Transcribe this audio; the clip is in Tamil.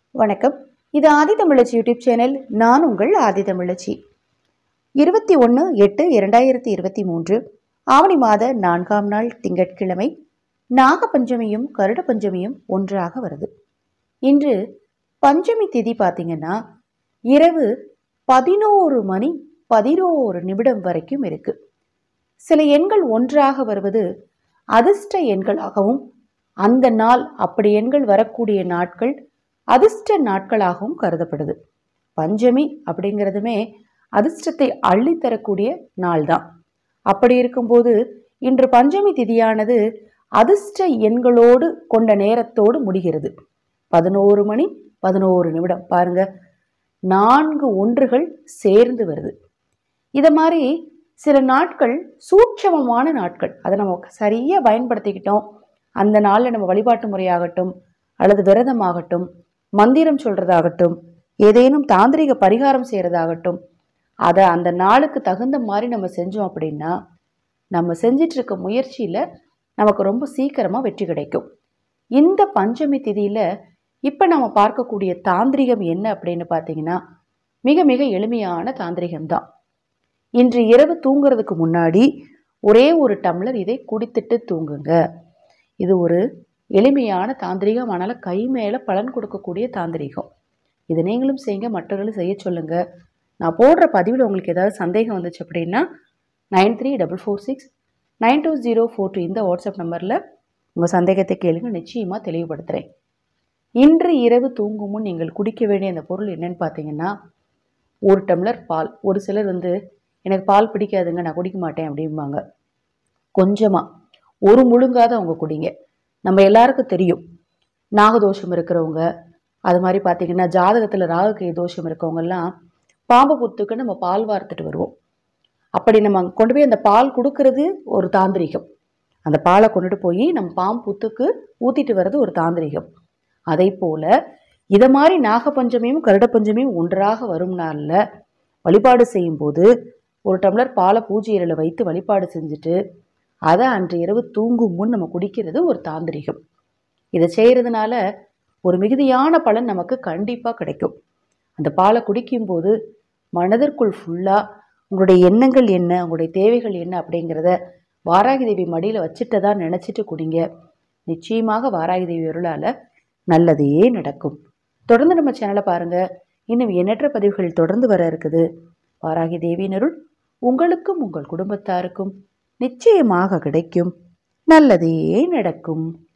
வணக்கம் இது ஆதி தமிழச்சி யூடியூப் சேனல் நான் உங்கள் ஆதி தமிழச்சி இருபத்தி ஒன்று எட்டு இரண்டாயிரத்தி இருபத்தி மூன்று ஆவணி மாத நான்காம் நாள் திங்கட்கிழமை நாக பஞ்சமியும் கருட பஞ்சமியும் ஒன்றாக வருது இன்று பஞ்சமி திதி பார்த்தீங்கன்னா இரவு பதினோரு மணி பதினோரு நிமிடம் வரைக்கும் இருக்கு சில எண்கள் ஒன்றாக வருவது அதிர்ஷ்ட எண்களாகவும் அந்த நாள் அப்படி எண்கள் வரக்கூடிய நாட்கள் அதிர்ஷ்ட நாட்களாகவும் கருதப்படுது பஞ்சமி அப்படிங்கிறதுமே அதிர்ஷ்டத்தை அள்ளித்தரக்கூடிய நாள் தான் அப்படி இருக்கும்போது இன்று பஞ்சமி திதியானது அதிர்ஷ்ட எண்களோடு கொண்ட நேரத்தோடு முடிகிறது பதினோரு மணி பதினோரு நிமிடம் பாருங்க நான்கு ஒன்றுகள் சேர்ந்து வருது இதை மாதிரி சில நாட்கள் சூட்சமமான நாட்கள் அதை நம்ம சரியாக பயன்படுத்திக்கிட்டோம் அந்த நாளில் நம்ம வழிபாட்டு முறையாகட்டும் அல்லது விரதமாகட்டும் மந்திரம் சொல்கிறதாகட்டும் ஏதேனும் தாந்திரிக பரிகாரம் செய்கிறதாகட்டும் அதை அந்த நாளுக்கு தகுந்த மாதிரி நம்ம செஞ்சோம் அப்படின்னா நம்ம செஞ்சிட்டு இருக்க முயற்சியில் நமக்கு ரொம்ப சீக்கிரமாக வெற்றி கிடைக்கும் இந்த பஞ்சமி திதியில் இப்போ நம்ம பார்க்கக்கூடிய தாந்திரிகம் என்ன அப்படின்னு பார்த்தீங்கன்னா மிக மிக எளிமையான தாந்திரிகம் தான் இன்று இரவு தூங்குறதுக்கு முன்னாடி ஒரே ஒரு டம்ளர் இதை குடித்துட்டு தூங்குங்க இது ஒரு எளிமையான தாந்திரிகம் ஆனால் கை மேலே பலன் கொடுக்கக்கூடிய தாந்திரிகம் இது நீங்களும் செய்யுங்க மற்றவர்களும் செய்ய சொல்லுங்க நான் போடுற பதிவில் உங்களுக்கு ஏதாவது சந்தேகம் வந்துச்சு அப்படின்னா nine three double four six nine two zero four two இந்த வாட்ஸ்அப் நம்பரில் உங்கள் சந்தேகத்தை கேளுங்க நிச்சயமாக தெளிவுபடுத்துகிறேன் இன்று இரவு தூங்கும் முன் நீங்கள் குடிக்க வேண்டிய அந்த பொருள் என்னன்னு பார்த்தீங்கன்னா ஒரு டம்ளர் பால் ஒரு சிலர் வந்து எனக்கு பால் பிடிக்காதுங்க நான் குடிக்க மாட்டேன் அப்படிம்பாங்க கொஞ்சமாக ஒரு முழுங்காத அவங்க குடிங்க நம்ம எல்லாருக்கும் தெரியும் நாகதோஷம் இருக்கிறவங்க அது மாதிரி பார்த்தீங்கன்னா ஜாதகத்தில் ராகுகை தோஷம் இருக்கவங்கெல்லாம் பாம்பு புத்துக்கு நம்ம பால் வார்த்துட்டு வருவோம் அப்படி நம்ம அங்க கொண்டு போய் அந்த பால் கொடுக்கறது ஒரு தாந்திரிகம் அந்த பாலை கொண்டுட்டு போய் நம்ம பாம்பு புத்துக்கு ஊற்றிட்டு வர்றது ஒரு தாந்திரிகம் அதை போல இதை மாதிரி நாகப்பஞ்சமியும் கருடப்பஞ்சமியும் ஒன்றாக வரும் நாளில் வழிபாடு செய்யும்போது ஒரு டம்ளர் பாலை பூஜை இலையில் வைத்து வழிபாடு செஞ்சுட்டு அதை அன்று இரவு தூங்கும் முன் நம்ம குடிக்கிறது ஒரு தாந்திரிகம் இதை செய்கிறதுனால ஒரு மிகுதியான பலன் நமக்கு கண்டிப்பாக கிடைக்கும் அந்த பாலை குடிக்கும்போது மனதிற்குள் ஃபுல்லாக உங்களுடைய எண்ணங்கள் என்ன உங்களுடைய தேவைகள் என்ன அப்படிங்கிறத வாராகி தேவி மடியில் வச்சுட்டதா நினச்சிட்டு குடிங்க நிச்சயமாக வாராகி தேவி அருளால் நல்லதே நடக்கும் தொடர்ந்து நம்ம சேனலை பாருங்கள் இன்னும் எண்ணற்ற பதிவுகள் தொடர்ந்து வர இருக்குது வாராகி தேவியின் அருள் உங்களுக்கும் உங்கள் குடும்பத்தாருக்கும் நிச்சயமாக கிடைக்கும் நல்லதே நடக்கும்